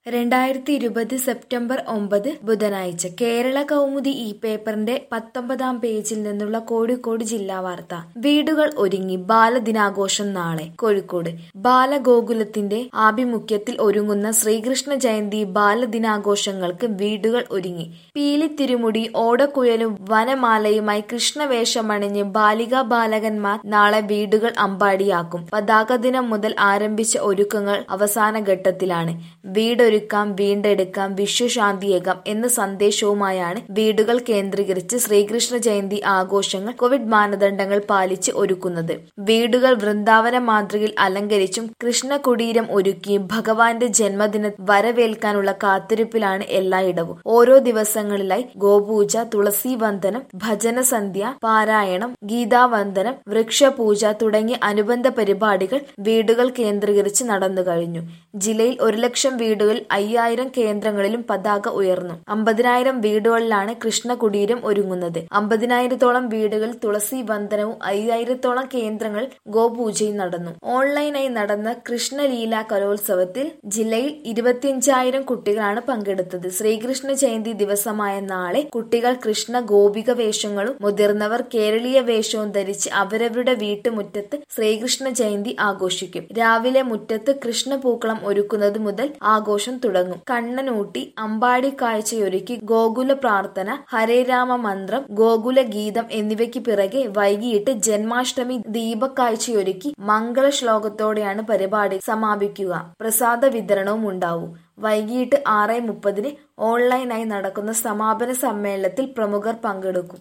രണ്ടായിരത്തി ഇരുപത് സെപ്റ്റംബർ ഒമ്പത് ബുധനാഴ്ച കേരള കൗമുദി ഈ പേപ്പറിന്റെ പത്തൊമ്പതാം പേജിൽ നിന്നുള്ള കോഴിക്കോട് ജില്ലാ വാർത്ത വീടുകൾ ഒരുങ്ങി ബാലദിനാഘോഷം നാളെ കോഴിക്കോട് ബാലഗോകുലത്തിന്റെ ആഭിമുഖ്യത്തിൽ ഒരുങ്ങുന്ന ശ്രീകൃഷ്ണ ജയന്തി ബാലദിനാഘോഷങ്ങൾക്ക് വീടുകൾ ഒരുങ്ങി പീലി തിരുമുടി ഓടക്കുഴലും വനമാലയുമായി കൃഷ്ണവേഷമണിഞ്ഞ് ബാലികാ ബാലകന്മാർ നാളെ വീടുകൾ അമ്പാടിയാക്കും പതാക ദിനം മുതൽ ആരംഭിച്ച ഒരുക്കങ്ങൾ അവസാന ഘട്ടത്തിലാണ് വീടൊരുക്കാം വീണ്ടെടുക്കാം വിശ്വശാന്തിയേകാം എന്ന സന്ദേശവുമായാണ് വീടുകൾ കേന്ദ്രീകരിച്ച് ശ്രീകൃഷ്ണ ജയന്തി ആഘോഷങ്ങൾ കോവിഡ് മാനദണ്ഡങ്ങൾ പാലിച്ച് ഒരുക്കുന്നത് വീടുകൾ വൃന്ദാവന മാതൃകയിൽ അലങ്കരിച്ചും കൃഷ്ണ കുടീരം ഒരുക്കിയും ഭഗവാന്റെ ജന്മദിന വരവേൽക്കാനുള്ള കാത്തിരിപ്പിലാണ് എല്ലായിടവും ഓരോ ദിവസങ്ങളിലായി ഗോപൂജ തുളസി വന്ദനം ഭജനസന്ധ്യ പാരായണം ഗീതാവന്ദനം വൃക്ഷപൂജ തുടങ്ങിയ അനുബന്ധ പരിപാടികൾ വീടുകൾ കേന്ദ്രീകരിച്ച് നടന്നു കഴിഞ്ഞു ജില്ലയിൽ ഒരു ലക്ഷം വീടുകളിൽ അയ്യായിരം കേന്ദ്രങ്ങളിലും പതാക ഉയർന്നു അമ്പതിനായിരം വീടുകളിലാണ് കൃഷ്ണ കുടീരം ഒരുങ്ങുന്നത് അമ്പതിനായിരത്തോളം വീടുകളിൽ തുളസി വന്ദനവും അയ്യായിരത്തോളം കേന്ദ്രങ്ങളിൽ ഗോപൂജയും നടന്നു ഓൺലൈനായി നടന്ന കൃഷ്ണലീല കലോത്സവത്തിൽ ജില്ലയിൽ ഇരുപത്തിയഞ്ചായിരം കുട്ടികളാണ് പങ്കെടുത്തത് ശ്രീകൃഷ്ണ ജയന്തി ദിവസമായ നാളെ കുട്ടികൾ കൃഷ്ണ ഗോപിക വേഷങ്ങളും മുതിർന്നവർ കേരളീയ വേഷവും ധരിച്ച് അവരവരുടെ വീട്ടുമുറ്റത്ത് ശ്രീകൃഷ്ണ ജയന്തി ആഘോഷിക്കും രാവിലെ മുറ്റത്ത് കൃഷ്ണപൂക്കളം ഒരുക്കുന്നത് മുതൽ ആഘോഷം തുടങ്ങും കണ്ണനൂട്ടി അമ്പാടി കാഴ്ചയൊരുക്കി ഗോകുല പ്രാർത്ഥന ഹരേ രാമ മന്ത്രം ഗോകുല ഗീതം എന്നിവയ്ക്ക് പിറകെ വൈകിട്ട് ജന്മാഷ്ടമി ദീപക്കാഴ്ചയൊരുക്കി മംഗള ശ്ലോകത്തോടെയാണ് പരിപാടി സമാപിക്കുക പ്രസാദ വിതരണവും ഉണ്ടാവും വൈകിട്ട് ആറ് മുപ്പതിന് ഓൺലൈനായി നടക്കുന്ന സമാപന സമ്മേളനത്തിൽ പ്രമുഖർ പങ്കെടുക്കും